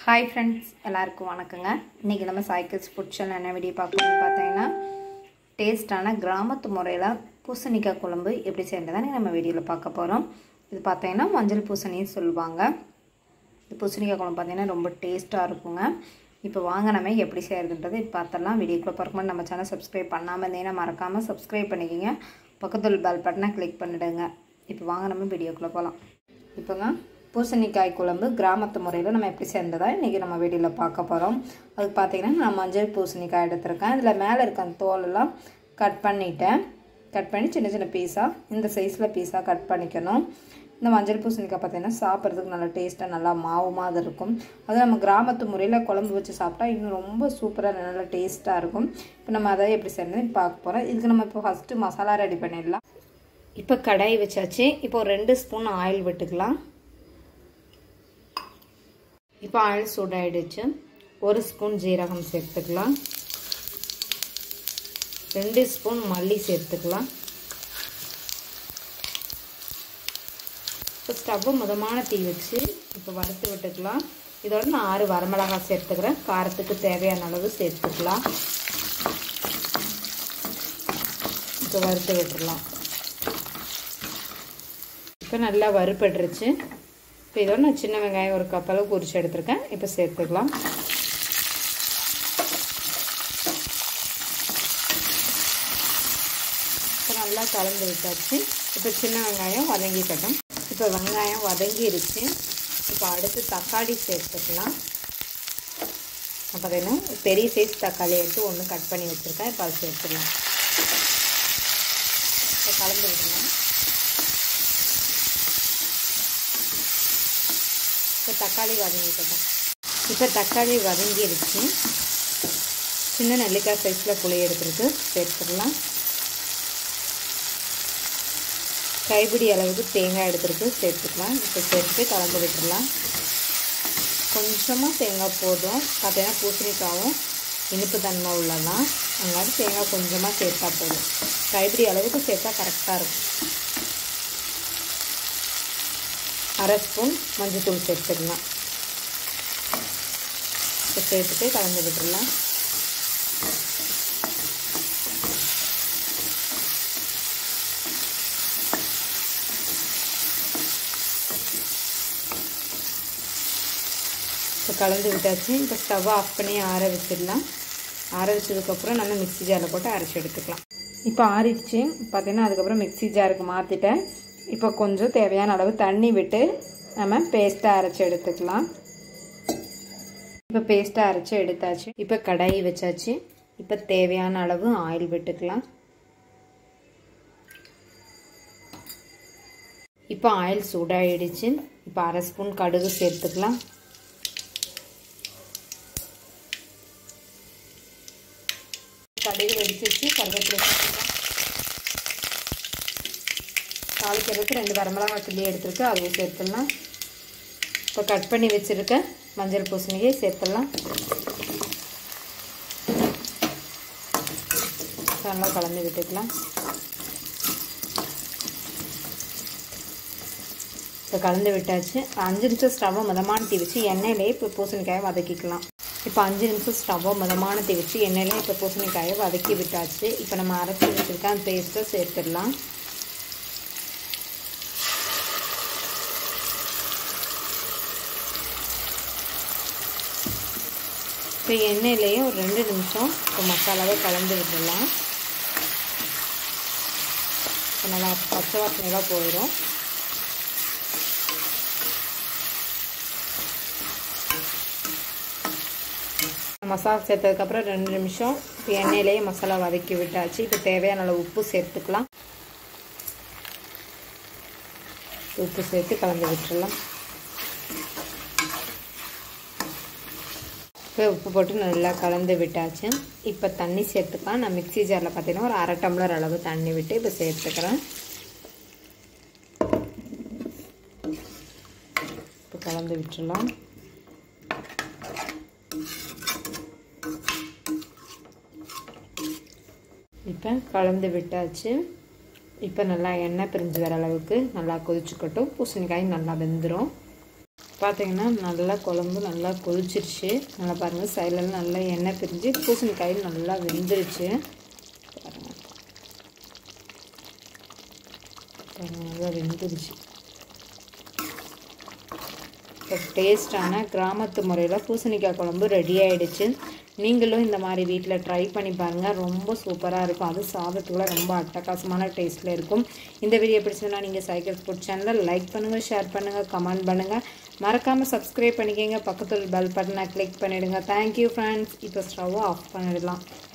hi friends எல்லாருக்கும் வணக்கங்க இன்றைக்கி நம்ம சைக்கிள்ஸ் ஃபுட் சேனல் என்ன வீடியோ பார்க்கணும்னு பார்த்தீங்கன்னா டேஸ்டான கிராமத்து முறையில் பூசணிக்காய் குழம்பு எப்படி செய்யறதுன்னு நம்ம வீடியோவில் பார்க்க போகிறோம் இது பார்த்தீங்கன்னா மஞ்சள் பூசணின்னு சொல்லுவாங்க இந்த பூசணிக்காய் குழம்பு பார்த்தீங்கன்னா ரொம்ப டேஸ்ட்டாக இருக்குங்க இப்போ வாங்க நம்ம எப்படி செய்கிறதுன்றது இப்போ பார்த்தலாம் வீடியோக்குள்ளே பார்க்கும்போது நம்ம சேனல் சப்ஸ்கிரைப் பண்ணாமல் இருந்தீங்கன்னா மறக்காமல் சப்ஸ்கிரைப் பண்ணிக்கோங்க பக்கத்தில் பெல் பட்டனை கிளிக் பண்ணிவிடுங்க இப்போ வாங்க நம்ம வீடியோக்குள்ளே போகலாம் இப்போங்க பூசணிக்காய் குழம்பு கிராமத்து முறையில் நம்ம எப்படி சேர்ந்ததா இன்றைக்கி நம்ம வீடியோவில் பார்க்க போகிறோம் அதுக்கு பார்த்தீங்கன்னா நான் மஞ்சள் பூசணிக்காய் எடுத்திருக்கேன் இதில் மேலே இருக்க அந்த தோலெல்லாம் கட் பண்ணிட்டேன் கட் பண்ணி சின்ன சின்ன பீஸாக இந்த சைஸில் பீஸாக கட் பண்ணிக்கணும் இந்த மஞ்சள் பூசணிக்காய் பார்த்தீங்கன்னா சாப்பிட்றதுக்கு நல்லா டேஸ்ட்டாக நல்லா மாவு மாதிரி இருக்கும் அதுவும் நம்ம கிராமத்து முறையில் குழம்பு வச்சு சாப்பிட்டா இன்னும் ரொம்ப சூப்பராக நல்லா டேஸ்ட்டாக இருக்கும் இப்போ நம்ம அதை எப்படி செய்யணும்னு பார்க்க போகிறோம் இதுக்கு நம்ம இப்போ ஃபஸ்ட்டு மசாலா ரெடி பண்ணிடலாம் இப்போ கடாய் வச்சாச்சு இப்போ ஒரு ரெண்டு ஸ்பூன் ஆயில் விட்டுக்கலாம் இப்போ ஆயில் சூடாயிடுச்சு ஒரு ஸ்பூன் ஜீரகம் சேர்த்துக்கலாம் ரெண்டு ஸ்பூன் மல்லி சேர்த்துக்கலாம் இப்போ ஸ்டவ்வு மிதமான தீ வச்சு இப்போ வறுத்து விட்டுக்கலாம் இதோட நான் ஆறு வரமிளகாய் சேர்த்துக்கிறேன் காரத்துக்கு தேவையான அளவு சேர்த்துக்கலாம் இப்போ வறுத்து விட்டுடலாம் இப்போ நல்லா வறுபட்டுருச்சு இப்போ இதோட நான் சின்ன வெங்காயம் ஒரு கப் அளவு குறித்து எடுத்திருக்கேன் இப்போ சேர்த்துக்கலாம் இப்போ நல்லா கலந்து விட்டாச்சு இப்போ சின்ன வெங்காயம் வதங்கிக்கட்டும் இப்போ வெங்காயம் வதங்கிருச்சு இப்போ அடுத்து தக்காளி சேர்த்துக்கலாம் பார்த்தீங்கன்னா பெரிய சைஸ் தக்காளி எடுத்து ஒன்று கட் பண்ணி வச்சுருக்கேன் இப்போ அதை சேர்த்துக்கலாம் இப்போ கலந்து விடலாம் இப்போ தக்காளி வதங்கிக்கட்டும் இப்போ தக்காளி வதங்கிருச்சு சின்ன நெல்லிக்காய் சைஸில் புளி எடுத்துருக்கு சேர்த்துடலாம் கைப்பிடி அளவுக்கு தேங்காய் எடுத்துருக்கு சேர்த்துக்கலாம் இப்போ சேர்த்து கலந்து விட்டுடலாம் கொஞ்சமாக தேங்காய் போதும் பார்த்தீங்கன்னா பூசணிக்காவும் இனிப்பு தன்மை உள்ளதான் அதனால தேங்காய் கொஞ்சமாக சேர்த்தா போதும் கைப்பிடி அளவுக்கு சேர்த்தா கரெக்டாக இருக்கும் அரை ஸ்பூன் மஞ்சள்தூள் சேர்த்துக்கலாம் இப்போ சேர்த்துட்டு கலந்து விட்டுடலாம் இப்போ கலந்து விட்டாச்சு இப்போ ஸ்டவ் ஆஃப் பண்ணி ஆற வச்சிடலாம் ஆற வச்சதுக்கப்புறம் நம்ம மிக்சி ஜாரில் போட்டு அரைச்சி எடுத்துக்கலாம் இப்போ ஆறிடுச்சு பார்த்தீங்கன்னா அதுக்கப்புறம் மிக்சி ஜாருக்கு மாற்றிட்டேன் இப்போ கொஞ்சம் தேவையான அளவு தண்ணி விட்டு நம்ம பேஸ்ட்டாக அரைச்சி எடுத்துக்கலாம் இப்போ பேஸ்ட்டாக அரைச்சி எடுத்தாச்சு இப்போ கடாயி வச்சாச்சு இப்போ தேவையான அளவு ஆயில் விட்டுக்கலாம் இப்போ ஆயில் சூடாகிடுச்சு இப்போ அரை ஸ்பூன் கடுகு சேர்த்துக்கலாம் கடுகு வெடிச்சிச்சு கருவேப்பிலை சேர்த்துக்கலாம் தாளிக்கிறதுக்கு ரெண்டு வரமிளகாய் கிள்ளி எடுத்துருக்கு அதையும் சேர்த்துடலாம் இப்போ கட் பண்ணி வச்சுருக்க மஞ்சள் பூசணியை சேர்த்துடலாம் நல்லா கலந்து விட்டுக்கலாம் இப்போ கலந்து விட்டாச்சு அஞ்சு நிமிஷம் ஸ்டவ்வை மிதமான தீ வச்சு எண்ணெயிலே இப்போ பூசணிக்காயை வதக்கிக்கலாம் இப்போ அஞ்சு நிமிஷம் ஸ்டவ்வை மிதமான தீ வச்சு எண்ணெயிலே இப்போ பூசணிக்காயை வதக்கி விட்டாச்சு இப்போ நம்ம அரைச்சி வச்சுருக்க அந்த பேஸ்ட்டை சேர்த்துடலாம் இப்போ எண்ணெயிலேயே ஒரு ரெண்டு நிமிஷம் இப்போ மசாலாவை கலந்து விட்டுடலாம் இப்போ நல்லா பச்சை வாசனைலாம் போயிடும் மசாலா சேர்த்ததுக்கப்புறம் ரெண்டு நிமிஷம் இப்போ எண்ணெயிலேயே மசாலா வதக்கி விட்டாச்சு இப்போ தேவையான அளவு உப்பு சேர்த்துக்கலாம் உப்பு சேர்த்து கலந்து விட்டுடலாம் இப்போ உப்பு போட்டு நல்லா கலந்து விட்டாச்சு இப்போ தண்ணி சேர்த்துக்கலாம் நான் மிக்சி ஜாரில் பார்த்தீங்கன்னா ஒரு அரை டம்ளர் அளவு தண்ணி விட்டு இப்போ சேர்த்துக்கிறேன் இப்போ கலந்து விட்டுடலாம் இப்போ கலந்து விட்டாச்சு இப்போ நல்லா எண்ணெய் பிரிஞ்சு வர அளவுக்கு நல்லா கொதிச்சுக்கட்டும் பூசணிக்காய் நல்லா வெந்துடும் பார்த்தீங்கன்னா நல்லா குழம்பு நல்லா கொதிச்சிருச்சு நல்லா பாருங்கள் சைடில் நல்லா எண்ணெய் பிரிஞ்சு பூசணிக்காயும் நல்லா வெந்துருச்சு பாருங்கள் பாருங்கள் நல்லா வெந்துருச்சு இப்போ டேஸ்டான கிராமத்து முறையில் பூசணிக்காய் குழம்பு ரெடி ஆகிடுச்சு நீங்களும் இந்த மாதிரி வீட்டில் ட்ரை பண்ணி பாருங்கள் ரொம்ப சூப்பராக இருக்கும் அது சாதத்துக்குள்ள ரொம்ப அட்டகாசமான டேஸ்ட்டில் இருக்கும் இந்த வீடியோ பிடிச்சதுன்னா நீங்கள் சைக்கிள் ஃபுட் சேனலை லைக் பண்ணுங்கள் ஷேர் பண்ணுங்கள் கமெண்ட் பண்ணுங்கள் மறக்காமல் சப்ஸ்கிரைப் பண்ணிக்கோங்க பக்கத்தில் பெல் பட்டனை கிளிக் பண்ணிவிடுங்க தேங்க்யூ ஃப்ரெண்ட்ஸ் இப்போ ஸ்டவ்வை ஆஃப் பண்ணிடலாம்